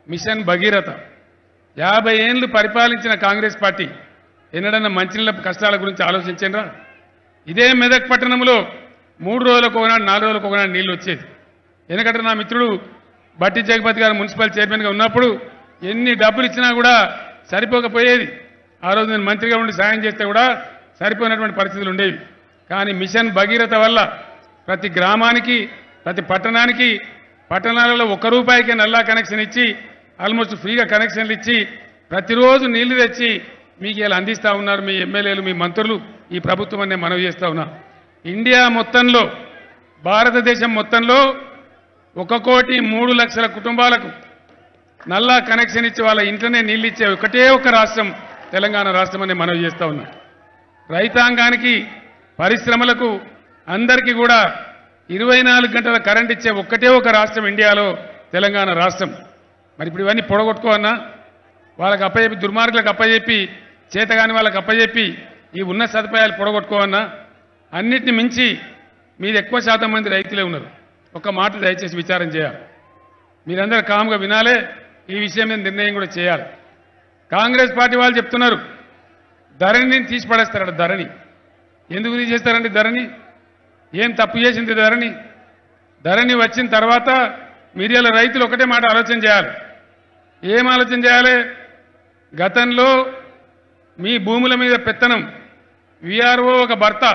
machine Bhagiratha యాభై ఏళ్ళు పరిపాలించిన కాంగ్రెస్ పార్టీ ఎన్నడన్నా మంచినీళ్ళ కష్టాల గురించి ఆలోచించండిరా ఇదే మెదక్ పట్టణంలో మూడు రోజులకు ఒకనాడు నాలుగు రోజులకు ఒకనాడు నీళ్ళు వచ్చేది ఎందుకంటే నా మిత్రుడు బట్టి జగపతి గారు మున్సిపల్ చైర్మన్గా ఉన్నప్పుడు ఎన్ని డబ్బులు ఇచ్చినా కూడా సరిపోకపోయేది ఆ రోజు నేను మంత్రిగా ఉండి సాయం చేస్తే కూడా సరిపోయినటువంటి పరిస్థితులు ఉండేవి కానీ మిషన్ భగీరథ వల్ల ప్రతి గ్రామానికి ప్రతి పట్టణానికి పట్టణాలలో ఒక్క రూపాయికి నల్లా కనెక్షన్ ఇచ్చి ఆల్మోస్ట్ ఫ్రీగా కనెక్షన్లు ఇచ్చి ప్రతిరోజు నీళ్లు తెచ్చి మీకు ఇలా అందిస్తూ ఉన్నారు మీ ఎమ్మెల్యేలు మీ మంత్రులు ఈ ప్రభుత్వం అనే మనవి చేస్తూ ఉన్నా ఇండియా మొత్తంలో భారతదేశం మొత్తంలో ఒక కోటి మూడు లక్షల కుటుంబాలకు నల్లా కనెక్షన్ ఇచ్చి వాళ్ళ ఇంట్లోనే నీళ్ళు ఇచ్చే ఒకటే ఒక రాష్ట్రం తెలంగాణ రాష్ట్రం అని మనవి చేస్తూ ఉన్నాం రైతాంగానికి పరిశ్రమలకు అందరికీ కూడా ఇరవై నాలుగు గంటల కరెంట్ ఇచ్చే ఒక్కటే ఒక రాష్ట్రం ఇండియాలో తెలంగాణ రాష్ట్రం మరి ఇప్పుడు ఇవన్నీ పొడగొట్టుకోవన్నా వాళ్ళకి అప్పచెప్పి దుర్మార్గులకు అప్పచెప్పి చేతగాని వాళ్ళకి అప్పచెప్పి ఈ ఉన్న సదుపాయాలు పొడగొట్టుకోవన్నా అన్నిటిని మించి మీరు ఎక్కువ శాతం మంది రైతులే ఉన్నారు ఒక మాట దయచేసి విచారం చేయాలి మీరందరూ కామ్గా వినాలే ఈ విషయం మీద నిర్ణయం కూడా చేయాలి కాంగ్రెస్ పార్టీ వాళ్ళు చెప్తున్నారు ధరణిని తీసి పడేస్తారట ధరణి ఎందుకు తీసేస్తారండి ధరణి ఏం తప్పు చేసింది ధరణి ధరణి వచ్చిన తర్వాత మీడియాల రైతులు ఒకటే మాట ఆలోచన చేయాలి ఏం ఆలోచన చేయాలి గతంలో మీ భూముల మీద పెత్తనం విఆర్ఓ ఒక భర్త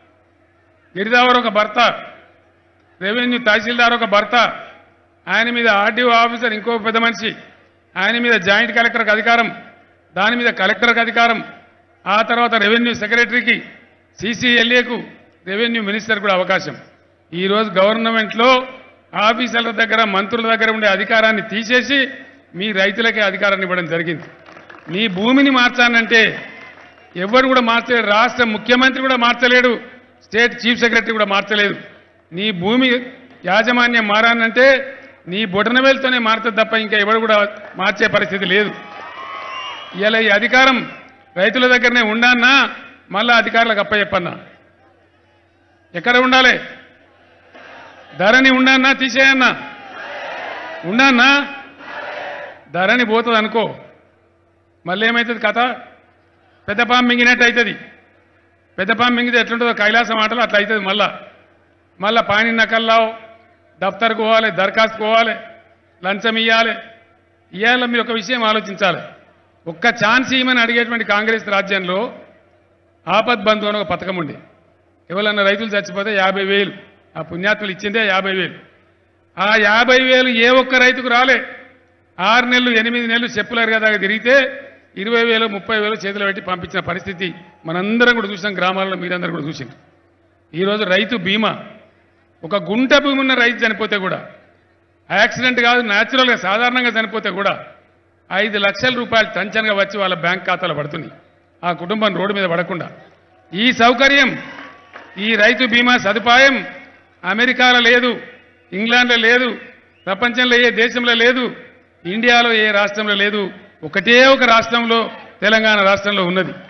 గిరిదావర్ ఒక భర్త రెవెన్యూ తహసీల్దార్ ఒక భర్త ఆయన మీద ఆర్డీఓ ఆఫీసర్ ఇంకో పెద్ద మనిషి ఆయన మీద జాయింట్ కలెక్టర్కి అధికారం దాని మీద కలెక్టర్కి అధికారం ఆ తర్వాత రెవెన్యూ సెక్రటరీకి సీసీఎల్ఏకు రెవెన్యూ మినిస్టర్ కూడా అవకాశం ఈరోజు గవర్నమెంట్లో ఆఫీసర్ల దగ్గర మంత్రుల దగ్గర ఉండే అధికారాన్ని తీసేసి మీ రైతులకే అధికారాన్ని ఇవ్వడం జరిగింది మీ భూమిని మార్చానంటే ఎవరు కూడా మార్చలేడు రాష్ట్ర ముఖ్యమంత్రి కూడా మార్చలేడు స్టేట్ చీఫ్ సెక్రటరీ కూడా మార్చలేదు నీ భూమి యాజమాన్యం మారానంటే నీ బొటనవేలుతోనే మారుతుంది తప్ప ఇంకా ఎవరు కూడా మార్చే పరిస్థితి లేదు ఇలా ఈ అధికారం రైతుల దగ్గరనే ఉండన్నా మళ్ళా అధికారులకు అప్పచెప్పన్నా ఎక్కడ ఉండాలి ధరని ఉండన్నా తీసేయన్నా ఉండన్నా ధరని పోతుంది అనుకో మళ్ళీ ఏమవుతుంది కథ పెద్ద పాము మింగినట్టు అవుతుంది పెద్ద పాము మింగితే ఎట్లుంటుందో కైలాసం ఆటలు అట్లా అవుతుంది మళ్ళా మళ్ళా పాని నకల్లావు దఫ్తర్కు పోవాలి దరఖాస్తు పోవాలి లంచం ఇవ్వాలి ఇవాళ మీరు ఒక విషయం ఆలోచించాలి ఒక్క ఛాన్స్ ఇవ్వమని అడిగేటువంటి కాంగ్రెస్ రాజ్యంలో ఆపద్ బంధు అని ఒక పథకం ఉండే ఎవరన్నా రైతులు చచ్చిపోతే యాభై వేలు ఆ పుణ్యాత్ములు ఇచ్చిందే యాభై వేలు ఆ యాభై వేలు ఏ ఒక్క రైతుకు రాలే ఆరు నెలలు ఎనిమిది నెలలు చెప్పులారు కదా తిరిగితే ఇరవై వేలు ముప్పై వేలు చేతిలో పెట్టి పంపించిన పరిస్థితి మనందరం కూడా చూసాం గ్రామాల్లో మీరందరూ కూడా చూసాం ఈరోజు రైతు బీమా ఒక గుంట భూమి ఉన్న రైతు చనిపోతే కూడా యాక్సిడెంట్ కాదు న్యాచురల్గా సాధారణంగా చనిపోతే కూడా ఐదు లక్షల రూపాయలు టంచన్గా వచ్చి వాళ్ళ బ్యాంక్ ఖాతాలో పడుతుంది ఆ కుటుంబం రోడ్డు మీద పడకుండా ఈ సౌకర్యం ఈ రైతు బీమా సదుపాయం అమెరికాలో లేదు ఇంగ్లాండ్లో లేదు ప్రపంచంలో ఏ దేశంలో లేదు ఇండియాలో ఏ రాష్ట్రంలో లేదు ఒకటే ఒక రాష్ట్రంలో తెలంగాణ రాష్ట్రంలో ఉన్నది